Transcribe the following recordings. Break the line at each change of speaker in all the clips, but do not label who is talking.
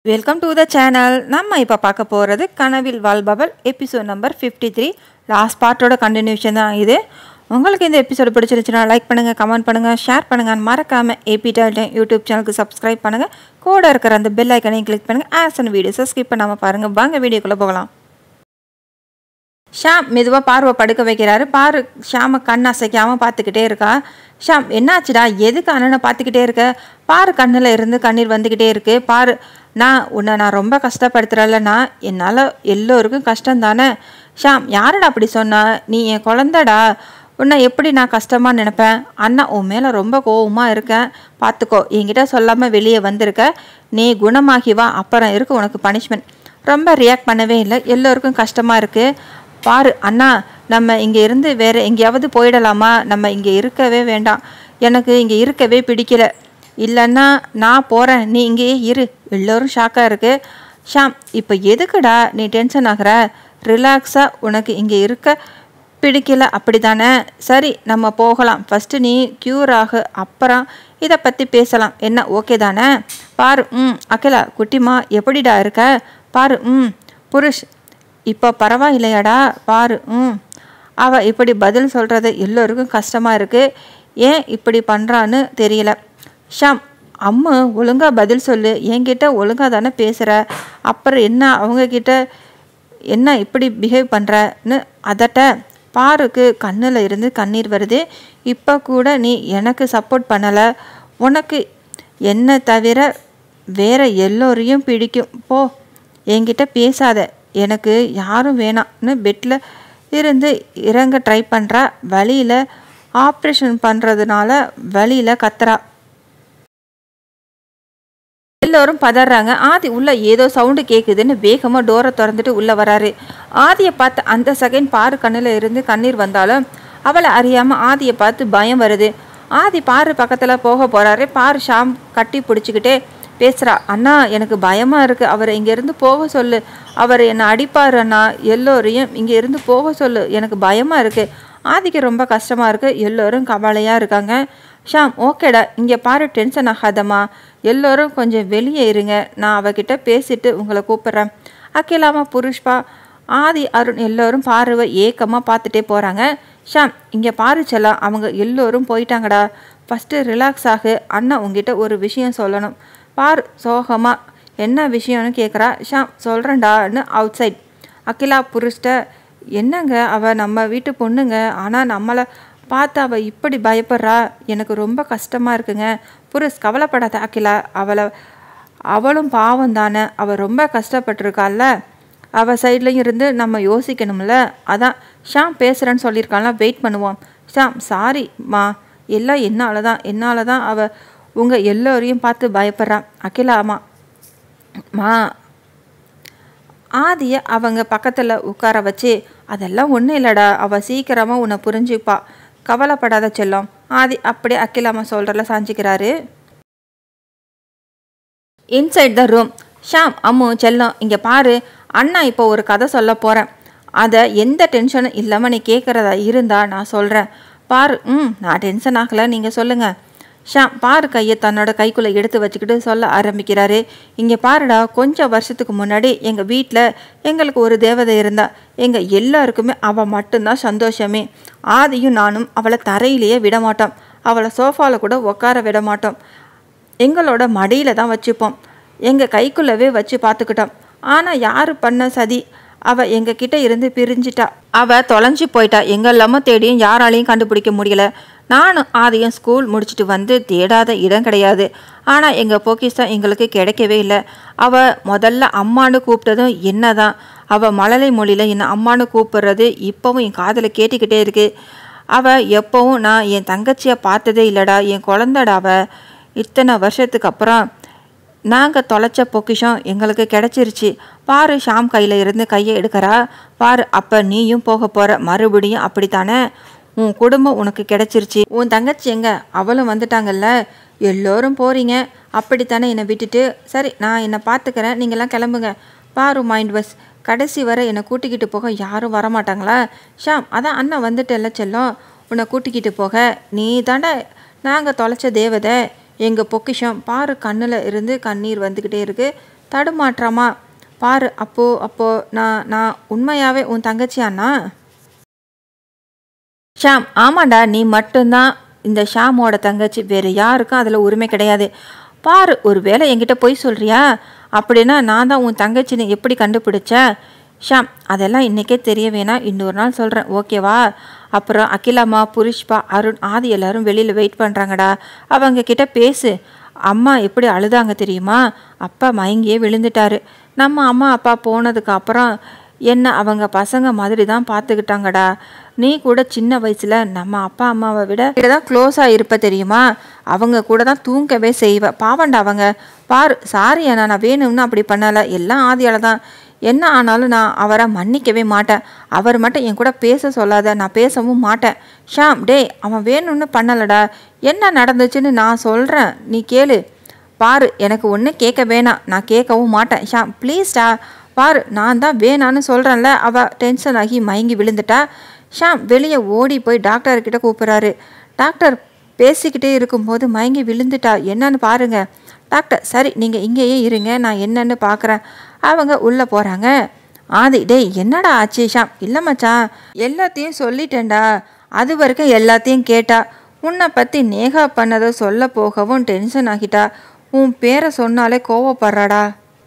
Welcome to the channel நம்ம இப்போ பார்க்க போகிறது கனவில் வாழ்பவள் episode number fifty three last பார்ட்டோட கண்டினியூஷன் தான் இது உங்களுக்கு இந்த எபிசோடு பிடிச்சிருச்சுன்னா லைக் பண்ணுங்கள் கமெண்ட் பண்ணுங்கள் ஷேர் பண்ணுங்கள் மறக்காமல் ஏபி டைம் யூடியூப் சேனலுக்கு சப்ஸ்கிரைப் பண்ணுங்கள் கூட இருக்கிற அந்த பெல் ஐக்கனையும் கிளிக் பண்ணுங்கள் ஆஸ் அண்ட் வீடியோஸை ஸ்கிப் பண்ணாமல் பாருங்கள் வாங்க வீடியோக்குள்ளே போகலாம் ஷாம் மெதுவாக பார்வை படுக்க வைக்கிறாரு பாரு ஷாமை கண் அசைக்காமல் பார்த்துக்கிட்டே இருக்கா ஷாம் என்னாச்சுடா எதுக்கு அண்ணனை பார்த்துக்கிட்டே இருக்க பாரு கண்ணில் இருந்து கண்ணீர் வந்துக்கிட்டே இருக்கு பாரு நான் உன்னை நான் ரொம்ப கஷ்டப்படுத்துகிறல்லண்ணா என்னால் எல்லோருக்கும் கஷ்டம் தானே ஷாம் யாரடா அப்படி சொன்னா நீ என் குழந்தடா உன்னை எப்படி நான் கஷ்டமாக நினைப்பேன் அண்ணா உன் மேலே ரொம்ப கோவமாக இருக்கேன் பார்த்துக்கோ என்கிட்ட சொல்லாமல் வெளியே வந்திருக்க நீ குணமாகி வா அப்புறம் இருக்கு உனக்கு பனிஷ்மெண்ட் ரொம்ப ரியாக்ட் பண்ணவே இல்லை எல்லோருக்கும் கஷ்டமாக இருக்குது பாரு அண்ணா நம்ம இங்கே இருந்து வேற எங்கேயாவது போயிடலாமா நம்ம இங்கே இருக்கவே வேண்டாம் எனக்கு இங்கே இருக்கவே பிடிக்கல இல்லைன்னா நான் போகிறேன் நீ இங்கேயே இரு எல்லோரும் ஷாக்காக இருக்கு ஷாம் இப்போ எதுக்குடா நீ டென்ஷன் ஆகிற ரிலாக்ஸாக உனக்கு இங்கே இருக்க பிடிக்கல அப்படி தானே சரி நம்ம போகலாம் ஃபஸ்ட்டு நீ க்யூர் ஆகு அப்புறம் இதை பற்றி பேசலாம் என்ன ஓகே தானே பாரு ம் அகிலா குட்டிமா எப்படிடா இருக்க பாரு ம் புருஷ் இப்போ பரவாயில்லையாடா பாரு ம் அவள் இப்படி பதில் சொல்கிறது எல்லோருக்கும் கஷ்டமாக இருக்குது ஏன் இப்படி பண்ணுறான்னு தெரியல ஷாம் அம்மு ஒழுங்காக பதில் சொல்லு என்கிட்ட ஒழுங்காக தானே பேசுகிற அப்புறம் என்ன அவங்கக்கிட்ட என்ன இப்படி பிஹேவ் பண்ணுறன்னு அதட்ட பாருக்கு கண்ணில் இருந்து கண்ணீர் வருது இப்போ கூட நீ எனக்கு சப்போர்ட் பண்ணலை உனக்கு என்ன தவிர வேற எல்லோரையும் பிடிக்கும் போ என்கிட்ட பேசாத எனக்கு யாரும் வேணாம்னு பெட்டில் இருந்து இறங்க ட்ரை பண்ணுறா வழியில் ஆப்ரேஷன் பண்ணுறதுனால வழியில் கத்துறா எல்லோரும் பதறாங்க ஆதி உள்ள ஏதோ சவுண்டு கேட்குதுன்னு வேகமாக டோரை திறந்துட்டு உள்ளே வராரு ஆதியை பார்த்து அந்த செகண்ட் பாரு கண்ணில் இருந்து கண்ணீர் வந்தாலும் அவளை அறியாமல் ஆதியை பார்த்து பயம் வருது ஆதி பாரு பக்கத்தில் போக போகிறாரு பாரு ஷாம் கட்டி பிடிச்சிக்கிட்டே பேசுகிறா அண்ணா எனக்கு பயமாக இருக்குது அவரை இங்கேருந்து போக சொல்லு அவர் என்னை அடிப்பார் அண்ணா எல்லோரையும் இங்கே இருந்து போக சொல்லு எனக்கு பயமாக இருக்குது ஆதிக்கு ரொம்ப கஷ்டமாக இருக்குது எல்லோரும் கவலையாக இருக்காங்க ஷாம் ஓகேடா இங்கே பாரு டென்ஷன் ஆகாதம்மா எல்லோரும் கொஞ்சம் வெளியே இருங்க நான் அவகிட்ட பேசிட்டு உங்களை கூப்பிட்றேன் அக்கிலாமா புருஷ்பா ஆதி அருண் எல்லோரும் பார்வை ஏக்கமாக பார்த்துட்டே போகிறாங்க ஷாம் இங்கே பாரு செல்லாம் அவங்க எல்லோரும் போயிட்டாங்கடா ஃபஸ்ட்டு ரிலாக்ஸ் ஆகு அண்ணா உங்ககிட்ட ஒரு விஷயம் சொல்லணும் பார் சோகமாக என்ன விஷயம்னு கேட்குறா ஷாம் சொல்கிறேன்டான்னு அவுட் சைட் அகிலா புருஷ்ட என்னங்க அவள் நம்ம வீட்டு பொண்ணுங்க ஆனால் நம்மளை பார்த்து அவள் இப்படி பயப்படுறா எனக்கு ரொம்ப கஷ்டமாக இருக்குங்க புருஷ் கவலைப்படாத அகிலா அவளை அவளும் பாவம் தானே அவள் ரொம்ப கஷ்டப்பட்டிருக்காள்ல அவள் சைட்லேயும் இருந்து நம்ம யோசிக்கணும்ல அதான் ஷாம் பேசுகிறேன்னு சொல்லியிருக்காள்ல வெயிட் பண்ணுவோம் ஷாம் சாரிம்மா எல்லாம் என்னால் தான் என்னால் தான் அவள் உங்கள் எல்லோரையும் பார்த்து பயப்படுறான் அகிலாமா மா ஆதியை அவங்க பக்கத்தில் உட்கார வச்சு அதெல்லாம் ஒன்றும் இல்லைடா அவள் சீக்கிரமாக உன்னை புரிஞ்சுப்பா கவலைப்படாத செல்லம் ஆதி அப்படியே அக்கிலாமா சொல்கிறல சாஞ்சிக்கிறாரு inside the room Sham Ammu செல்லம் இங்கே பாரு அண்ணா இப்போ ஒரு கதை சொல்ல போகிறேன் அதை எந்த டென்ஷனும் இல்லாமல் நீ கேட்குறதா இருந்தா நான் சொல்கிறேன் பாரு ம் நான் டென்ஷன் ஆகலை நீங்கள் சொல்லுங்கள் ஷாம் பாரு கையை தன்னோட கைக்குள்ளே எடுத்து வச்சுக்கிட்டு சொல்ல ஆரம்பிக்கிறாரு இங்கே பாருடா கொஞ்சம் வருஷத்துக்கு முன்னாடி எங்கள் வீட்டில் எங்களுக்கு ஒரு தேவதை இருந்தா எங்கள் எல்லாருக்குமே அவள் மட்டும்தான் சந்தோஷமே ஆதியும் நானும் அவளை தரையிலேயே விட மாட்டோம் அவளை சோஃபாவில் கூட உட்கார விட மாட்டோம் எங்களோட மடியில் தான் வச்சுப்போம் எங்கள் கைக்குள்ளவே வச்சு பார்த்துக்கிட்டோம் ஆனால் யார் பண்ண சதி அவ எங்க கிட்ட இருந்து பிரிஞ்சிட்டா அவ தொலைஞ்சு போயிட்டா எங்கெல்லாமோ தேடியும் யாராலையும் கண்டுபிடிக்க முடியல நானும் ஆதியும் ஸ்கூல் முடிச்சுட்டு வந்து தேடாத இடம் கிடையாது ஆனால் எங்கள் பொக்கிஷம் எங்களுக்கு கிடைக்கவே இல்லை அவள் முதல்ல அம்மானு கூப்பிட்டதும் என்ன தான் அவள் மழலை மொழியில் என்னை அம்மானு கூப்பிடுறது இப்போவும் என் காதில் கேட்டுக்கிட்டே இருக்கு அவள் எப்போவும் நான் என் தங்கச்சியை பார்த்ததே இல்லைடா என் குழந்தடா அவ இத்தனை வருஷத்துக்கு அப்புறம் நாங்கள் தொலைச்ச பொக்கிஷம் எங்களுக்கு கிடச்சிருச்சு பாரு ஷாம் கையில் இருந்து கையை எடுக்கிறா பாரு அப்போ நீயும் போக போகிற மறுபடியும் அப்படித்தானே உன் குடும்பம் உனக்கு கிடச்சிருச்சு உன் தங்கச்சி எங்க அவளும் வந்துட்டாங்கல்ல எல்லோரும் போகிறீங்க அப்படித்தானே என்னை விட்டுட்டு சரி நான் என்னை பார்த்துக்கிறேன் நீங்கள்லாம் கிளம்புங்க பாரு மைண்ட் பஸ் கடைசி வரை என்னை கூட்டிக்கிட்டு போக யாரும் வரமாட்டாங்களா ஷாம் அதான் அண்ணன் வந்துட்டேல்ல செல்லம் உன்னை கூட்டிக்கிட்டு போக நீ தாண்டா நாங்கள் தொலைச்ச தேவதை எங்கள் பொக்கிஷம் பாரு கண்ணில் இருந்து கண்ணீர் வந்துக்கிட்டே இருக்கு தடுமாற்றமா பாரு அப்போ அப்போ நான் நான் உண்மையாவே உன் தங்கச்சியாண்ணா ஷாம் ஆமாண்டா நீ மட்டும்தான் இந்த ஷாமோட தங்கச்சி வேறு யாருக்கும் அதில் உரிமை கிடையாது பாரு ஒரு வேளை என்கிட்ட போய் சொல்கிறியா அப்படின்னா நான் தான் உன் தங்கச்சின்னு எப்படி கண்டுபிடிச்ச ஷாம் அதெல்லாம் இன்றைக்கே தெரிய வேணாம் இன்னொரு நாள் சொல்கிறேன் ஓகேவா அப்புறம் அகிலாமா புருஷ்பா அருண் ஆதி எல்லாரும் வெளியில் வெயிட் பண்ணுறாங்கடா அவங்க கிட்ட பேசு அம்மா எப்படி அழுதாங்க தெரியுமா அப்பா மயங்கியே விழுந்துட்டாரு நம்ம அம்மா அப்பா போனதுக்கு அப்புறம் என்ன அவங்க பசங்க மாதிரி தான் பார்த்துக்கிட்டாங்கடா நீ கூட சின்ன வயசில் நம்ம அப்பா அம்மாவை விட தான் க்ளோஸாக இருப்ப தெரியுமா அவங்க கூட தான் தூங்கவே செய்வ பாவண்டா அவங்க பாரு சாரி அண்ணா நான் வேணும்னு அப்படி பண்ணலை எல்லாம் ஆதியால் தான் என்ன ஆனாலும் நான் அவரை மன்னிக்கவே மாட்டேன் அவர் மட்டும் என் கூட பேச சொல்லாத நான் பேசவும் மாட்டேன் ஷாம் டேய் அவன் வேணும்னு பண்ணலடா என்ன நடந்துச்சுன்னு நான் சொல்கிறேன் நீ கேளு பாரு எனக்கு ஒன்றும் கேட்க வேணாம் நான் கேட்கவும் மாட்டேன் ஷாம் ப்ளீஸ்டா பாரு நான் தான் வேணான்னு சொல்கிறேன்ல அவள் டென்ஷன் ஆகி மயங்கி விழுந்துட்டா ஷாம் வெளியே ஓடி போய் டாக்டர்கிட்ட கூப்பிட்றாரு டாக்டர் பேசிக்கிட்டே இருக்கும்போது மயங்கி விழுந்துட்டா என்னன்னு பாருங்க டாக்டர் சரி நீங்கள் இங்கேயே இருங்க நான் என்னன்னு பார்க்குறேன் அவங்க உள்ளே போகிறாங்க ஆதி டேய் என்னடா ஆச்சு ஷாம் இல்லை மச்சான் எல்லாத்தையும் சொல்லிட்டேன்டா அது வரைக்கும் எல்லாத்தையும் கேட்டா உன்னை பற்றி நேகா பண்ணதை சொல்ல போகவும் டென்ஷன் ஆகிட்டா உன் பேரை சொன்னாலே கோவப்படுறாடா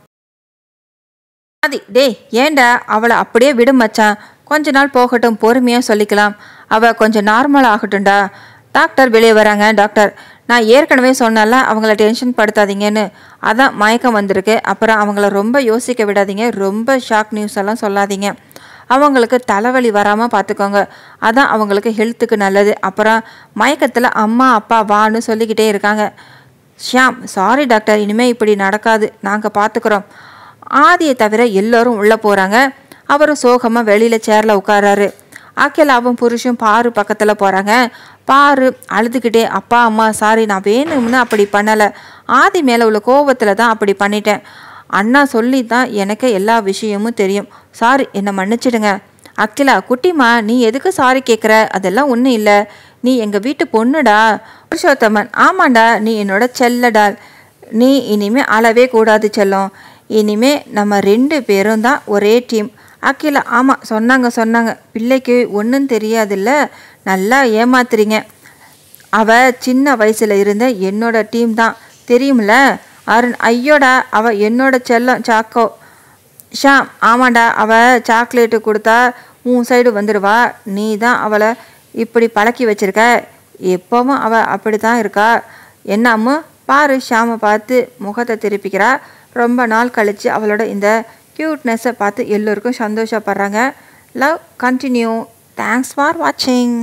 ஆதி டேய் ஏன்டா அவளை அப்படியே விடு மச்சான் கொஞ்ச நாள் போகட்டும் பொறுமையாக சொல்லிக்கலாம் அவள் கொஞ்சம் நார்மல் ஆகட்டும்டா டாக்டர் வெளியே வராங்க டாக்டர் நான் ஏற்கனவே சொன்னால அவங்கள டென்ஷன் படுத்தாதீங்கன்னு அதான் மயக்கம் வந்திருக்கு அப்புறம் அவங்கள ரொம்ப யோசிக்க விடாதீங்க ரொம்ப ஷாக் நியூஸ் எல்லாம் சொல்லாதீங்க அவங்களுக்கு தலைவலி வராமல் பார்த்துக்கோங்க அதான் அவங்களுக்கு ஹெல்த்துக்கு நல்லது அப்புறம் மயக்கத்தில் அம்மா அப்பா வான்னு சொல்லிக்கிட்டே இருக்காங்க ஷியாம் சாரி டாக்டர் இனிமேல் இப்படி நடக்காது நாங்கள் பார்த்துக்குறோம் ஆதியை தவிர எல்லோரும் உள்ளே போகிறாங்க அவரும் சோகமாக வெளியில் சேரில் உட்காராரு அகிலாவும் புருஷன் பாரு பக்கத்தில் போகிறாங்க பாரு அழுதுகிட்டே அப்பா அம்மா சாரி நான் வேணும்னு அப்படி பண்ணலை ஆதி மேலே உள்ள கோபத்தில் தான் அப்படி பண்ணிட்டேன் அண்ணா சொல்லி தான் எனக்கு எல்லா விஷயமும் தெரியும் சாரி என்னை மன்னிச்சிடுங்க அகிலா குட்டிமா நீ எதுக்கு சாரி கேட்குற அதெல்லாம் ஒன்றும் இல்லை நீ எங்கள் வீட்டு பொண்ணுடா புருஷோத்தமன் ஆமாண்டா நீ என்னோட செல்லடா நீ இனிமே அழவே கூடாது செல்லம் இனிமே நம்ம ரெண்டு பேரும் தான் ஒரே டீம் அகிலா ஆமாம் சொன்னாங்க சொன்னாங்க பிள்ளைக்கு ஒன்றும் தெரியாதுல்ல நல்லா ஏமாத்துறீங்க அவ சின்ன வயசுல இருந்த என்னோட டீம் தான் தெரியும்ல அருண் ஐயோடா அவ என்னோட செல்லம் சாக்கோ ஷாம் ஆமாண்டா அவ சாக்லேட்டு கொடுத்தா உன் சைடு வந்துடுவா நீ தான் அவளை இப்படி பழக்கி வச்சிருக்க எப்பவும் அவ அப்படி தான் இருக்கா என்னம்மு பாரு ஷாமை பார்த்து முகத்தை திருப்பிக்கிறா ரொம்ப நாள் கழித்து அவளோட இந்த க்யூட்னஸை பார்த்து எல்லோருக்கும் சந்தோஷப்படுறாங்க லவ் கண்டினியூ தேங்க்ஸ் ஃபார் வாட்சிங்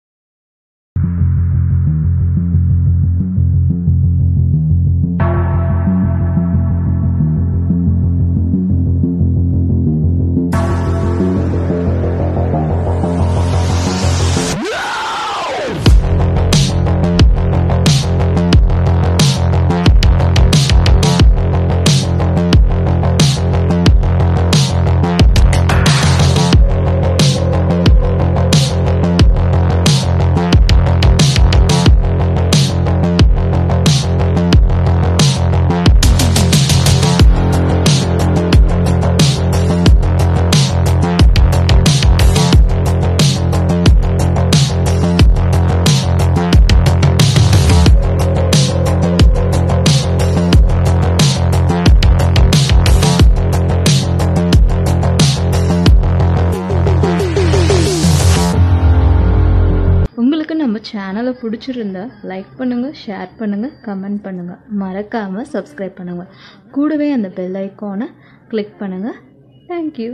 உங்களுக்கு நம்ம சேனலை பிடிச்சிருந்தா லைக் பண்ணுங்கள் ஷேர் பண்ணுங்கள் கமெண்ட் பண்ணுங்கள் மறக்காமல் சப்ஸ்கிரைப் பண்ணுங்கள் கூடவே அந்த பெல் ஐக்கானை கிளிக் பண்ணுங்கள் தேங்க்யூ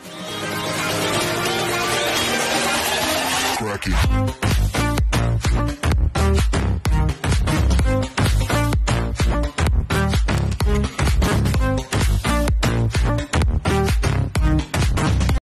Cracky.